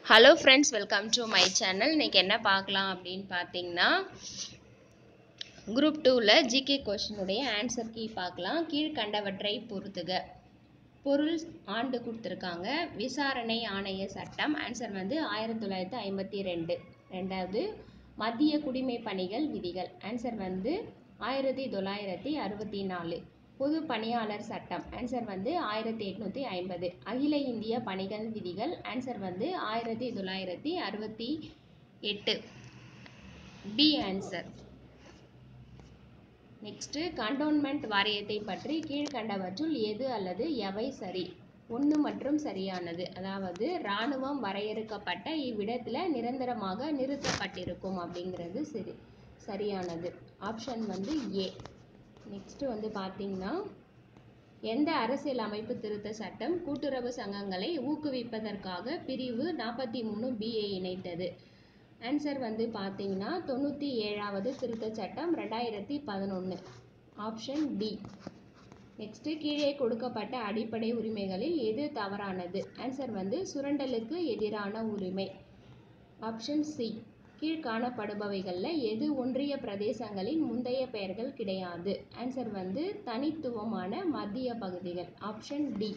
hello friends welcome to my channel இன்னைக்கு என்ன பார்க்கலாம் அப்படின்னு பார்த்தீங்கன்னா குரூப் டூவில் ஜிகே கொஷினுடைய ஆன்சர் கீ பார்க்கலாம் கீழ்கண்டவற்றை பொறுத்துக பொருள் ஆண்டு கொடுத்துருக்காங்க விசாரணை ஆணைய சட்டம் ஆன்சர் வந்து ஆயிரத்தி தொள்ளாயிரத்தி ஐம்பத்தி ரெண்டு ரெண்டாவது மத்திய குடிமை பணிகள் விதிகள் ஆன்சர் வந்து ஆயிரத்தி தொள்ளாயிரத்தி அறுபத்தி நாலு பொது பணியாளர் சட்டம் ஆன்சர் வந்து ஆயிரத்தி எட்நூற்றி ஐம்பது அகில இந்திய பணிகள் விதிகள் ஆன்சர் வந்து ஆயிரத்தி தொள்ளாயிரத்தி அறுபத்தி எட்டு பி ஆன்சர் நெக்ஸ்ட்டு கண்டோன்மெண்ட் வாரியத்தை பற்றி கீழ்கண்டவற்றுள் எது அல்லது எவை சரி ஒன்று மற்றும் சரியானது அதாவது இராணுவம் வரையறுக்கப்பட்ட இவ்விடத்தில் நிரந்தரமாக நிறுத்தப்பட்டிருக்கும் அப்படிங்கிறது சரி சரியானது ஆப்ஷன் வந்து ஏ நெக்ஸ்ட்டு வந்து பார்த்தீங்கன்னா எந்த அரசியல் அமைப்பு திருத்த சட்டம் கூட்டுறவு சங்கங்களை ஊக்குவிப்பதற்காக பிரிவு நாற்பத்தி மூணு பிஏ இணைத்தது ஆன்சர் வந்து பார்த்தீங்கன்னா தொண்ணூற்றி ஏழாவது திருத்த சட்டம் ரெண்டாயிரத்தி பதினொன்று ஆப்ஷன் டி நெக்ஸ்ட்டு கீழே கொடுக்கப்பட்ட அடிப்படை உரிமைகளில் எது தவறானது ஆன்சர் வந்து சுரண்டலுக்கு எதிரான உரிமை ஆப்ஷன் சி கீழ் காணப்படுபவைகளில் எது ஒன்றிய பிரதேசங்களின் முந்தைய பெயர்கள் கிடையாது ஆன்சர் வந்து தனித்துவமான மத்திய பகுதிகள் ஆப்ஷன் டி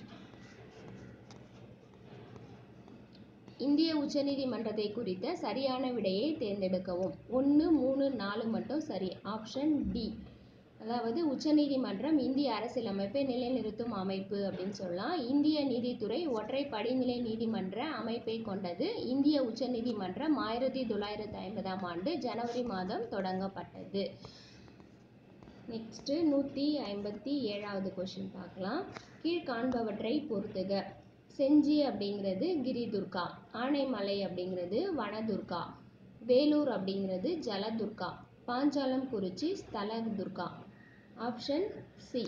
இந்திய உச்சநீதிமன்றத்தை குறித்த சரியான விடையை தேர்ந்தெடுக்கவும் ஒன்று மூணு நாலு மட்டும் சரி ஆப்ஷன் டி அதாவது உச்சநீதிமன்றம் இந்திய அரசியலமைப்பை நிலைநிறுத்தும் அமைப்பு அப்படின்னு சொல்லலாம் இந்திய நீதித்துறை ஒற்றை படிநிலை நீதிமன்ற அமைப்பை கொண்டது இந்திய உச்சநீதிமன்றம் ஆயிரத்தி தொள்ளாயிரத்தி ஐம்பதாம் ஆண்டு ஜனவரி மாதம் தொடங்கப்பட்டது நெக்ஸ்ட்டு நூற்றி ஐம்பத்தி ஏழாவது கொஷின் பார்க்கலாம் கீழ்காண்பவற்றை பொறுத்துக செஞ்சி அப்படிங்கிறது கிரிதுர்கா ஆனைமலை அப்படிங்கிறது வனதுர்கா வேலூர் அப்படிங்கிறது ஜலதுர்கா பாஞ்சாலம் குறிச்சி ஸ்தல துர்கா ஆப்ஷன் சி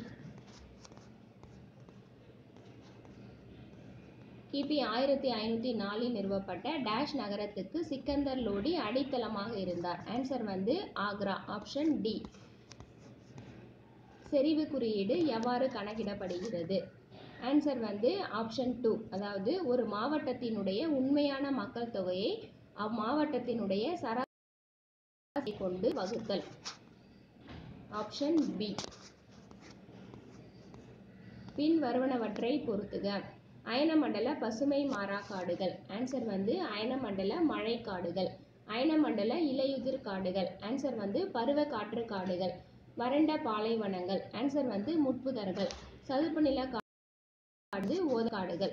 கிபி ஆயிரத்தி ஐநூற்றி நாலில் நிறுவப்பட்ட டேஷ் நகரத்துக்கு சிக்கந்தர் லோடி அடித்தளமாக இருந்தார் ஆன்சர் வந்து ஆக்ரா ஆப்ஷன் டி செறிவு குறியீடு எவ்வாறு கணக்கிடப்படுகிறது ஆன்சர் வந்து ஆப்ஷன் டூ அதாவது ஒரு மாவட்டத்தினுடைய உண்மையான மக்கள் தொகையை அம்மாவட்டத்தினுடைய சராசரி கொண்டு வகுத்தல் ஆப்ஷன் பி பின் வருவனவற்றை பொறுத்துக அயனமண்டல பசுமை மாறா காடுகள் ஆன்சர் வந்து அயனமண்டல மழை காடுகள் அயனமண்டல இலையுதிர் காடுகள் ஆன்சர் வந்து பருவ காற்று காடுகள் வறண்ட பாலைவனங்கள் ஆன்சர் வந்து முட்புதர்கள் சதுப்பு நில காடு ஓதக்காடுகள்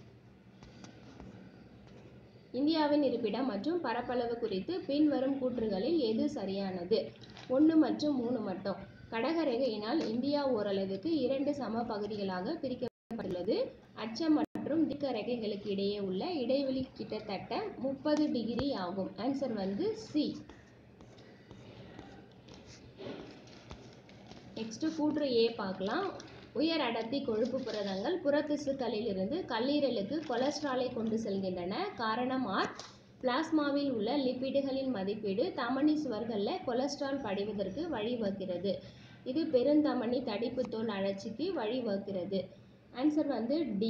இந்தியாவின் இருப்பிடம் மற்றும் பரப்பளவு குறித்து பின்வரும் கூற்றுகளில் எது சரியானது ஒன்று மற்றும் மூணு மட்டும் கடகரேகையினால் இந்தியா ஓரளவுக்கு இரண்டு சம பகுதிகளாக பிரிக்கப்பட்டுள்ளது அச்சம் மற்றும் திக்க ரேகைகளுக்கு இடையே உள்ள இடைவெளி கிட்டத்தட்ட முப்பது டிகிரி ஆகும் ஆன்சர் வந்து சி நெக்ஸ்ட் கூற்று ஏ பார்க்கலாம் உயர் அடர்த்தி கொழுப்பு புரதங்கள் புறத்திசுக்களில் இருந்து கல்லீரலுக்கு கொலஸ்ட்ராலை கொண்டு செல்கின்றன காரணம் ஆர் பிளாஸ்மாவில் உள்ள லிப்பிடுகளின் மதிப்பீடு தமனி சுவர்களில் கொலஸ்ட்ரால் படிவதற்கு வழிவகுக்கிறது இது பெருந்தமனி தடிப்பு தோல் அழற்சிக்கு வழிவகுக்கிறது ஆன்சர் வந்து டி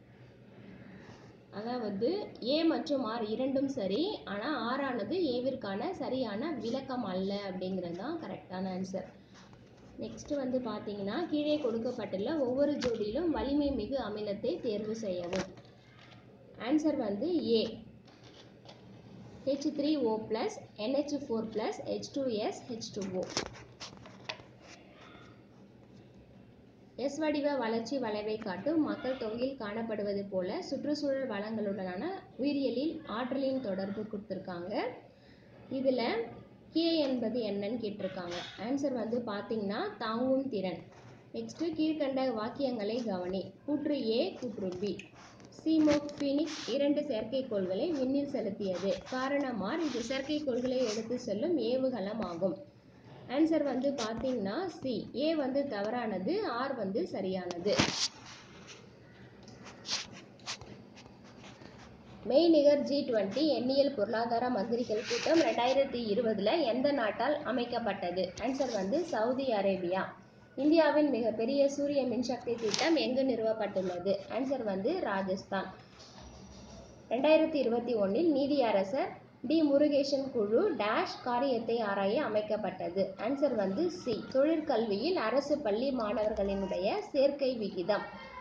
அதாவது ஏ மற்றும் ஆர் இரண்டும் சரி ஆனால் ஆறானது ஏவிற்கான சரியான விளக்கம் அல்ல அப்படிங்கிறது தான் கரெக்டான ஆன்சர் நெக்ஸ்ட் வந்து பார்த்தீங்கன்னா கீழே கொடுக்கப்பட்டுள்ள ஒவ்வொரு ஜோடியிலும் வலிமை மிகு அமிலத்தை தேர்வு செய்யவும் ஆன்சர் வந்து A H three O plus NH four plus H two S H two O S வடிவ வளர்ச்சி வளைவை காட்டும் மக்கள் தொகையில் காணப்படுவது போல சுற்றுச்சூழல் வளங்களுடனான உயிரியலில் ஆற்றலின் தொடர்பு கொடுத்துருக்காங்க இதில் கே என்பது என்னன்னு கேட்டிருக்காங்க ஆன்சர் வந்து பார்த்தீங்கன்னா தாங்கும் திறன் நெக்ஸ்ட்டு கீழ்கண்ட வாக்கியங்களை கவனி கூற்று ஏ கூற்று பி சீமோக் ஃபீனிக்ஸ் இரண்டு செயற்கைக்கோள்களை விண்ணில் செலுத்தியது காரணமார் இது செயற்கைக்கோள்களை எடுத்து செல்லும் ஏவுகலம் ஆகும் ஆன்சர் வந்து பார்த்தீங்கன்னா சி ஏ வந்து தவறானது ஆர் வந்து சரியானது மெய்நிகர் ஜி டுவெண்ட்டி எண்ணியல் பொருளாதார மந்திரிகள் கூட்டம் ரெண்டாயிரத்தி இருபதில் எந்த நாட்டால் அமைக்கப்பட்டது ஆன்சர் வந்து சவுதி அரேபியா இந்தியாவின் மிகப்பெரிய சூரிய மின்சக்தி திட்டம் எங்கு நிறுவப்பட்டுள்ளது ஆன்சர் வந்து ராஜஸ்தான் ரெண்டாயிரத்தி இருபத்தி ஒன்றில் நீதியரசர் டி முருகேசன் குழு டேஷ் காரியத்தை ஆராய அமைக்கப்பட்டது ஆன்சர் வந்து சி தொழிற்கல்வியில் அரசு பள்ளி மாணவர்களினுடைய சேர்க்கை விகிதம்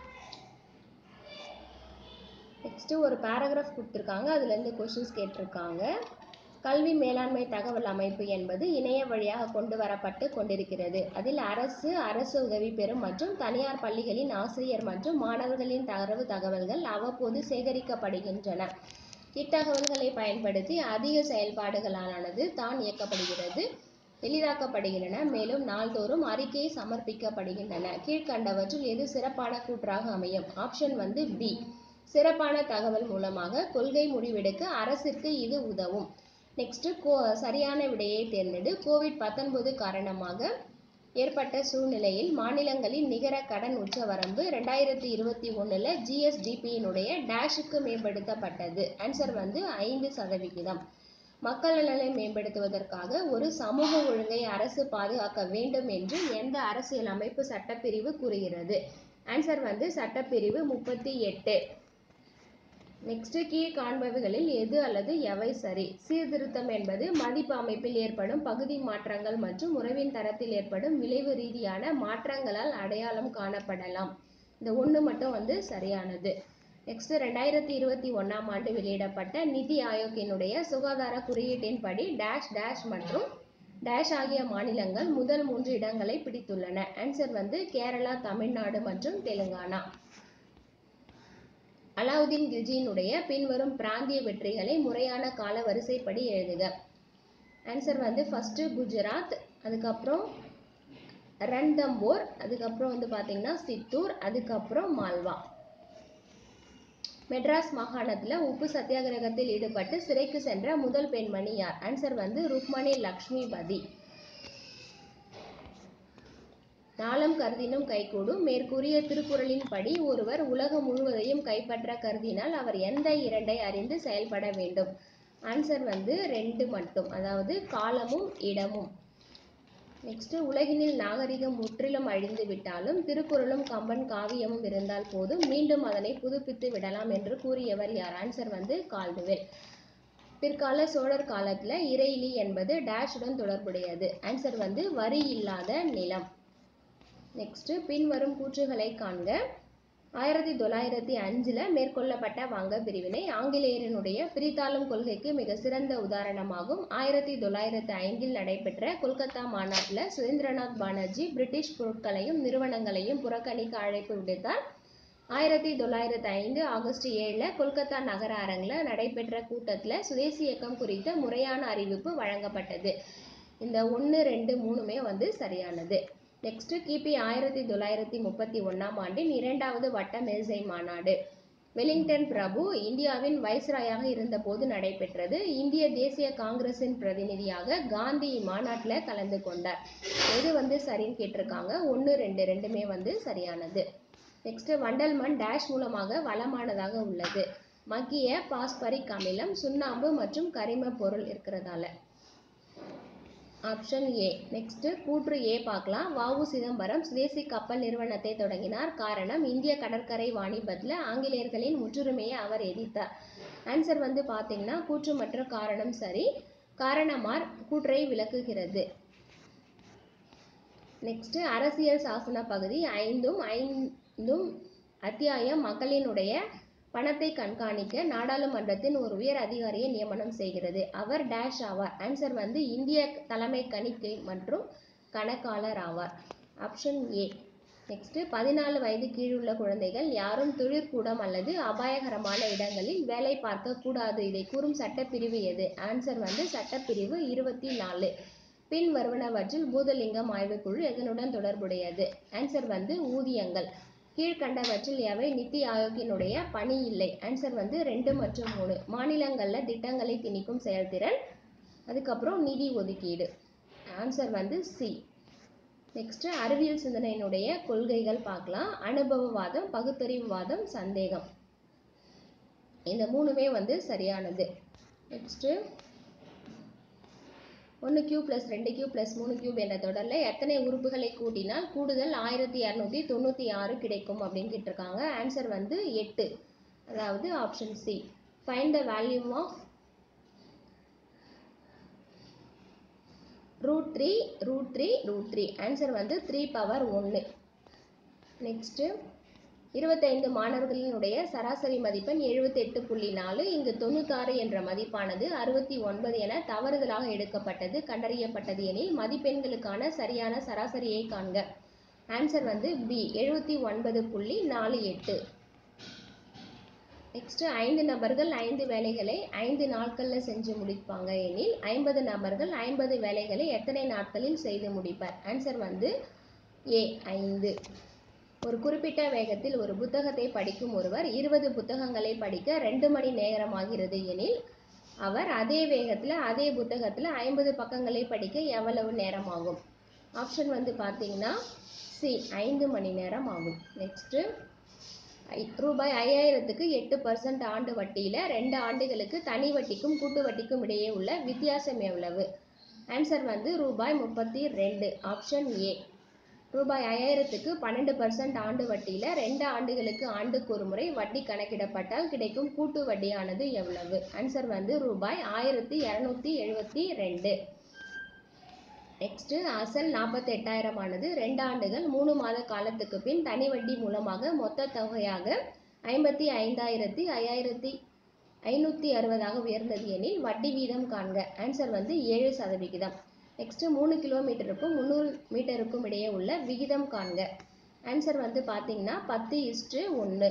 நெக்ஸ்ட் ஒரு பேராகிராஃப் கொடுத்துருக்காங்க அதுலேருந்து கொஷின்ஸ் கேட்டிருக்காங்க கல்வி மேலாண்மை தகவல் அமைப்பு என்பது இணைய வழியாக கொண்டு வரப்பட்டு கொண்டிருக்கிறது அதில் அரசு அரசு உதவி பெறும் மற்றும் தனியார் பள்ளிகளின் ஆசிரியர் மற்றும் மாணவர்களின் தரவு தகவல்கள் அவ்வப்போது சேகரிக்கப்படுகின்றன இத்தகவல்களை பயன்படுத்தி அதிக செயல்பாடுகளானது தான் இயக்கப்படுகிறது எளிதாக்கப்படுகின்றன மேலும் நாள்தோறும் அறிக்கை சமர்ப்பிக்கப்படுகின்றன கீழ்கண்டவற்றில் எது சிறப்பான கூற்றாக அமையும் ஆப்ஷன் வந்து பி சிறப்பான தகவல் மூலமாக கொள்கை முடிவெடுக்க அரசிற்கு இது உதவும் நெக்ஸ்ட் கோ சரியான விடையை தேர்ந்தெடு கோவிட் பத்தொன்பது காரணமாக ஏற்பட்ட சூழ்நிலையில் மாநிலங்களின் நிகர கடன் உச்சவரம்பு ரெண்டாயிரத்தி இருபத்தி ஒன்றில் ஜிஎஸ்டிபியினுடைய டேஷுக்கு மேம்படுத்தப்பட்டது ஆன்சர் வந்து ஐந்து சதவிகிதம் மக்கள் நலனை மேம்படுத்துவதற்காக ஒரு சமூக ஒழுங்கை அரசு பாதுகாக்க வேண்டும் என்று எந்த அரசியல் அமைப்பு சட்டப்பிரிவு கூறுகிறது ஆன்சர் வந்து சட்டப்பிரிவு முப்பத்தி எட்டு நெக்ஸ்ட் கீழ் காண்பவைகளில் எது அல்லது எவை சரி சீர்திருத்தம் என்பது மதிப்பு அமைப்பில் ஏற்படும் பகுதி மாற்றங்கள் மற்றும் உறவின் தரத்தில் ஏற்படும் விளைவு ரீதியான மாற்றங்களால் அடையாளம் காணப்படலாம் இந்த ஒன்று மட்டும் வந்து சரியானது நெக்ஸ்ட் ரெண்டாயிரத்தி இருபத்தி ஒன்றாம் ஆண்டு வெளியிடப்பட்ட நிதி ஆயோக்கினுடைய சுகாதார குறியீட்டின்படி டேஷ் டேஷ் மற்றும் டேஷ் ஆகிய மாநிலங்கள் முதல் மூன்று இடங்களை பிடித்துள்ளன ஆன்சர் வந்து கேரளா தமிழ்நாடு மற்றும் தெலுங்கானா அலாவுதீன் கில்ஜியினுடைய பின்வரும் பிராந்திய வெற்றிகளை முறையான கால வரிசைப்படி எழுதுக ஆன்சர் வந்து ஃபர்ஸ்ட் குஜராத் அதுக்கப்புறம் ரன்தம்போர் அதுக்கப்புறம் வந்து பார்த்தீங்கன்னா சித்தூர் அதுக்கப்புறம் மால்வா மெட்ராஸ் மாகாணத்தில் உப்பு சத்தியாகிரகத்தில் ஈடுபட்டு சிறைக்கு சென்ற முதல் பெண்மணி யார் ஆன்சர் வந்து ருக்மணி லக்ஷ்மிபதி நாளம் கருதினும் கைகூடும் மேற்கூறிய திருக்குறளின்படி ஒருவர் உலகம் முழுவதையும் கைப்பற்ற கருதினால் அவர் எந்த இரண்டை அறிந்து செயல்பட வேண்டும் ஆன்சர் வந்து ரெண்டு மட்டும் அதாவது காலமும் இடமும் நெக்ஸ்ட் உலகினில் நாகரிகம் முற்றிலும் அழிந்து விட்டாலும் திருக்குறளும் கம்பன் காவியமும் இருந்தால் போதும் மீண்டும் அதனை புதுப்பித்து விடலாம் என்று கூறியவர் யார் ஆன்சர் வந்து கால்டுவெல் பிற்கால சோழர் காலத்துல இறையிலி என்பது டேஷுடன் தொடர்புடையது ஆன்சர் வந்து வரி இல்லாத நிலம் நெக்ஸ்ட் பின்வரும் கூற்றுகளை காண்க ஆயிரத்தி தொள்ளாயிரத்தி அஞ்சுல மேற்கொள்ளப்பட்ட வங்க பிரிவினை ஆங்கிலேயரினுடைய பிரித்தாளும் கொள்கைக்கு மிக சிறந்த உதாரணமாகும் ஆயிரத்தி தொள்ளாயிரத்தி ஐந்தில் நடைபெற்ற கொல்கத்தா மாநாட்டில் சுரேந்திரநாத் பானர்ஜி பிரிட்டிஷ் பொருட்களையும் நிறுவனங்களையும் புறக்கணிக்க அழைப்பு விடுத்தார் ஆயிரத்தி தொள்ளாயிரத்தி ஐந்து ஆகஸ்ட் ஏழில் கொல்கத்தா நகர அரங்கில் நடைபெற்ற கூட்டத்தில் சுதேசி இயக்கம் குறித்த முறையான அறிவிப்பு வழங்கப்பட்டது இந்த ஒன்று ரெண்டு மூணுமே வந்து சரியானது நெக்ஸ்ட் கிபி ஆயிரத்தி தொள்ளாயிரத்தி முப்பத்தி ஒன்றாம் ஆண்டின் இரண்டாவது வட்ட மேசை மாநாடு வெலிங்டன் பிரபு இந்தியாவின் வைஸ்ராயாக இருந்தபோது நடைபெற்றது இந்திய தேசிய காங்கிரசின் பிரதிநிதியாக காந்தி இம்மாநாட்டில் கலந்து கொண்டார் எது வந்து சரின்னு கேட்டிருக்காங்க ஒன்று ரெண்டு ரெண்டுமே வந்து சரியானது நெக்ஸ்ட் வண்டல் மண் டேஷ் மூலமாக வளமானதாக உள்ளது மக்கிய பாஸ்பரிக் அமிலம் சுண்ணாம்பு மற்றும் கரிம பொருள் இருக்கிறதால ஆப்ஷன் ஏ நெக்ஸ்ட் கூற்று ஏ பார்க்கலாம் வாவு சிதம்பரம் சுதேசி கப்பல் நிறுவனத்தை தொடங்கினார் காரணம் இந்திய கடற்கரை வாணிபத்தில் ஆங்கிலேயர்களின் முற்றுரிமையை அவர் எதிர்த்தார் ஆன்சர் வந்து பார்த்தீங்கன்னா கூற்று மற்றும் காரணம் சரி காரணமார் கூற்றை விளக்குகிறது நெக்ஸ்ட் அரசியல் சாசன பகுதி ஐந்தும் ஐந்தும் அத்தியாயம் மக்களினுடைய பணத்தை கண்காணிக்க நாடாளுமன்றத்தின் ஒரு உயர் அதிகாரியை நியமனம் செய்கிறது அவர் டேஷ் ஆவார் ஆன்சர் வந்து இந்திய தலைமை கணிக்கை மற்றும் கணக்காளர் ஆவார் ஆப்ஷன் ஏ நெக்ஸ்ட் பதினாலு வயது கீழுள்ள குழந்தைகள் யாரும் தொழிற்கூடம் அல்லது அபாயகரமான இடங்களில் வேலை பார்க்க கூடாது இதை கூறும் சட்டப்பிரிவு எது ஆன்சர் வந்து சட்டப்பிரிவு இருபத்தி நாலு பின் வருவனவற்றில் பூதலிங்கம் ஆய்வுக்குழு எதனுடன் தொடர்புடையது ஆன்சர் வந்து ஊதியங்கள் கீழ்கண்டவற்றில் எவை நித்தி ஆயோக்கினுடைய பணி இல்லை ஆன்சர் வந்து ரெண்டு மற்றும் மூணு மாநிலங்களில் திட்டங்களை திணிக்கும் செயல்திறன் அதுக்கப்புறம் நிதி ஒதுக்கீடு ஆன்சர் வந்து சி நெக்ஸ்ட் அறிவியல் சிந்தனையினுடைய கொள்கைகள் பார்க்கலாம் அனுபவவாதம் பகுத்தறிவுவாதம் சந்தேகம் இந்த மூணுமே வந்து சரியானது நெக்ஸ்ட்டு ஒன்று கியூ ப்ளஸ் ரெண்டு கியூ ப்ளஸ் மூணு கியூப் என்ற தொடரில் எத்தனை உறுப்புகளை கூட்டினால் கூடுதல் ஆயிரத்தி இரநூத்தி தொண்ணூற்றி ஆறு கிடைக்கும் அப்படின்னு கேட்டிருக்காங்க ஆன்சர் வந்து எட்டு அதாவது option C find the value of root three root three root three answer வந்து த்ரீ பவர் ஒன்று நெக்ஸ்ட்டு இருபத்தைந்து மாணவர்களினுடைய சராசரி மதிப்பெண் எழுபத்தெட்டு புள்ளி நாலு இங்கு தொண்ணூத்தாறு என்ற மதிப்பானது அறுபத்தி ஒன்பது என தவறுதலாக எடுக்கப்பட்டது கண்டறியப்பட்டது எனில் மதிப்பெண்களுக்கான சரியான சராசரியை காண்க ஆன்சர் வந்து பி எழுபத்தி ஒன்பது புள்ளி நாலு எட்டு நெக்ஸ்ட் ஐந்து நபர்கள் ஐந்து வேலைகளை ஐந்து நாட்களில் செஞ்சு முடிப்பாங்க எனில் ஐம்பது நபர்கள் ஐம்பது வேலைகளை எத்தனை நாட்களில் செய்து முடிப்பர் ஆன்சர் வந்து ஏ ஐந்து ஒரு குறிப்பிட்ட வேகத்தில் ஒரு புத்தகத்தை படிக்கும் ஒருவர் இருபது புத்தகங்களை படிக்க ரெண்டு மணி நேரம் ஆகிறது எனில் அவர் அதே வேகத்தில் அதே புத்தகத்தில் ஐம்பது பக்கங்களை படிக்க எவ்வளவு நேரம் ஆகும் ஆப்ஷன் வந்து பார்த்தீங்கன்னா சி ஐந்து மணி நேரம் ஆகும் நெக்ஸ்ட்டு ரூபாய் ஐயாயிரத்துக்கு எட்டு பர்சன்ட் ஆண்டு வட்டியில் ரெண்டு ஆண்டுகளுக்கு தனி வட்டிக்கும் கூட்டு வட்டிக்கும் இடையே உள்ள வித்தியாசம் எவ்வளவு ஆன்சர் வந்து ரூபாய் முப்பத்தி ரெண்டு ஆப்ஷன் ஏ ரூபாய் ஐயாயிரத்துக்கு பன்னெண்டு பர்சன்ட் ஆண்டு வட்டியில் ரெண்டு ஆண்டுகளுக்கு ஆண்டுக்கு ஒரு முறை வட்டி கணக்கிடப்பட்டால் கிடைக்கும் கூட்டு வட்டியானது எவ்வளவு ஆன்சர் வந்து ரூபாய் ஆயிரத்தி இரநூத்தி எழுபத்தி ரெண்டு நெக்ஸ்ட்டு அசல் நாற்பத்தி எட்டாயிரம் ஆனது ரெண்டு ஆண்டுகள் மூணு மாத காலத்துக்கு பின் தனி வட்டி மூலமாக மொத்த தொகையாக ஐம்பத்தி ஐந்தாயிரத்தி ஐயாயிரத்தி ஐநூற்றி அறுபதாக உயர்ந்தது எனில் வட்டி வீதம் காண்க ஆன்சர் வந்து ஏழு சதவிகிதம் நெக்ஸ்ட்டு மூணு கிலோமீட்டருக்கும் முந்நூறு மீட்டருக்கும் இடையே உள்ள விகிதம் காண்க ஆன்சர் வந்து பார்த்தீங்கன்னா பத்து இஸ்டு ஒன்று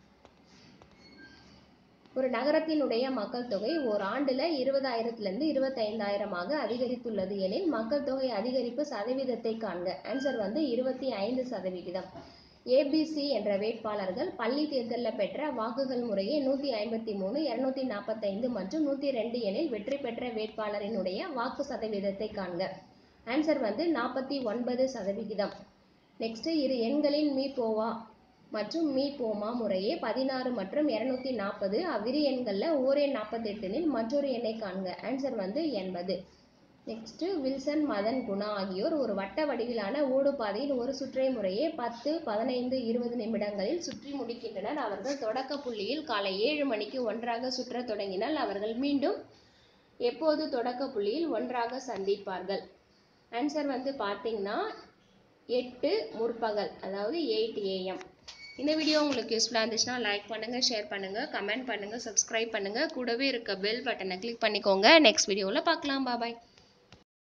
ஒரு நகரத்தினுடைய மக்கள் தொகை ஓர் ஆண்டில் இருபதாயிரத்துலேருந்து இருபத்தைந்தாயிரமாக அதிகரித்துள்ளது எனில் மக்கள் தொகை அதிகரிப்பு சதவீதத்தை காண்க ஆன்சர் வந்து இருபத்தி ஐந்து சதவிகிதம் ஏபிசி என்ற வேட்பாளர்கள் பள்ளி தேர்தலில் பெற்ற வாக்குகள் முறையே நூற்றி ஐம்பத்தி மூணு இரநூத்தி நாற்பத்தைந்து மற்றும் நூற்றி ரெண்டு எனில் வெற்றி பெற்ற வேட்பாளரினுடைய வாக்கு சதவீதத்தை காண்க ஆன்சர் வந்து நாற்பத்தி ஒன்பது சதவிகிதம் நெக்ஸ்ட் இரு எண்களின் மீ போவா மற்றும் மீ போமா முறையே பதினாறு மற்றும் இரநூத்தி நாற்பது அவ்விரு எண்களில் ஓர் எண் நாற்பத்தெட்டுனில் மற்றொரு எண்ணை காண்க ஆன்சர் வந்து எண்பது நெக்ஸ்ட்டு வில்சன் மதன் குணா ஆகியோர் ஒரு வட்ட வடிவிலான ஓடுபாதையில் ஒரு சுற்றை முறையே பத்து பதினைந்து இருபது நிமிடங்களில் சுற்றி முடிக்கின்றனர் அவர்கள் தொடக்க புள்ளியில் காலை ஏழு மணிக்கு ஒன்றாக சுற்றத் தொடங்கினால் அவர்கள் மீண்டும் எப்போது தொடக்க புள்ளியில் ஒன்றாக சந்திப்பார்கள் ஆன்சர் வந்து பார்த்தீங்கன்னா எட்டு முற்பகல் அதாவது எயிட் ஏஎம் இந்த வீடியோ உங்களுக்கு யூஸ்ஃபுல்லாக இருந்துச்சுன்னா லைக் பண்ணுங்கள் ஷேர் பண்ணுங்கள் கமெண்ட் பண்ணுங்கள் சப்ஸ்கிரைப் பண்ணுங்கள் கூடவே இருக்க பெல் பட்டனை கிளிக் பண்ணிக்கோங்க நெக்ஸ்ட் வீடியோவில் பார்க்கலாம் பாபாய்